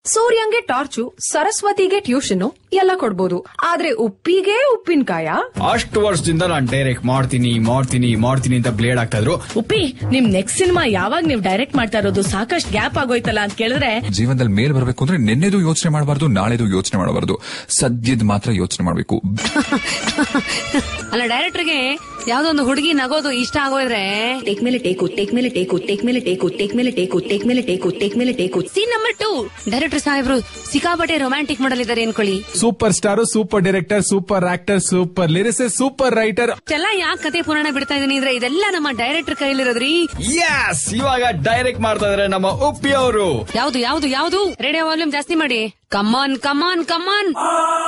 ಸೂರ್ಯಂಗೆ torch ಸರಸ್ವತಿಗೆ tuition ಎಲ್ಲ ಕೊಡ್ಬೋದು ಆದ್ರೆ ಉಪ್ಪಿಗೆ ಉಪ್ಪಿನಕಾಯ ಅಷ್ಟು ವರ್ಷದಿಂದ ನಾನ್ ಡೈರೆಕ್ಟ್ ಮಾಡ್ತೀನಿ ಮಾಡ್ತೀನಿ ಮಾಡ್ತೀನಿ ಅಂತ ಬ್ಲೇಡ್ ಆಗ್ತಾ ಇದ್ರು ಉಪ್ಪಿ ನಿಮ್ ನೆಕ್ಸ್ಟ್ ಸಿನಿಮಾ ಯಾವಾಗ ನೀವು ಡೈರೆಕ್ಟ್ ಮಾಡ್ತಾ ಇರೋದು ಸಾಕಷ್ಟು ಗ್ಯಾಪ್ ಆಗೋಯ್ತಲ್ಲ ಅಂತ ಕೇಳಿದ್ರೆ ಜೀವನದಲ್ಲಿ ಮೇಲ್ ಬರಬೇಕು ಅಂದ್ರೆ ನಿನ್ನೆದು ಯೋಚನೆ ಮಾಡಬಾರ್ದು ನಾಳೆದು ಯೋಚನೆ ಮಾಡಬಾರ್ದು ಸದ್ಯದ ಮಾತ್ರ ಯೋಚನೆ ಮಾಡಬೇಕು ಅಲ್ಲ ಡೈರೆಕ್ಟರ್ಗೆ ಯಾವ್ದೋ ಒಂದು ಹುಡುಗಿ ನಗೋದು ಇಷ್ಟ ಆಗೋದ್ರೆ ಟೇಕ್ ಮೇಲೆ ಟೇಕು ಟೇಕ್ ಮೇಲೆ ಟೇಕು ಟೇಕ್ ಮೇಲೆ ಟೇಕು ಟೇಕ್ ಮೇಲೆ ಟೇಕು ಟೇಕ್ ಮೇಲೆ ಟೇಕು ಟೇಕ್ ಮೇಲೆ take scene number two director ಸಾಹೇಬ್ರು ಸಿಕ್ಕಾಪಟ್ಟೆ ರೊಮ್ಯಾಂಟಿಕ್ ಮಾಡಲ್ ಇದಾರೆ ಅನ್ಕೊಳ್ಳಿ super star super director super actor super lyrics super writer ಇಷ್ಟೆಲ್ಲ ಯಾಕೆ ಕತೆ ಪುರಾಣ ಬಿಡ್ತಾ ಇದೀನಿ ಅಂದ್ರೆ ಇದೆಲ್ಲ ನಮ್ಮ ಡೈರೆಕ್ಟರ್ ಕೈಲಿರೋದ್ರಿ ಯಸ್ ಇವಾಗ ಡೈರೆಕ್ಟ್ ಮಾಡ್ತಾ ಇದಾರೆ ನಮ್ಮ ಉಪ್ಪಿ ಅವರು ಯಾವ್ದು ಯಾವ್ದು ಯಾವ್ದು ರೇಡಿಯೋ ವಾಲ್ಯೂಮ್ ಜಾಸ್ತಿ ಮಾಡಿ ಕಮಾನ್ ಕಮಾನ್ ಕಮಾನ್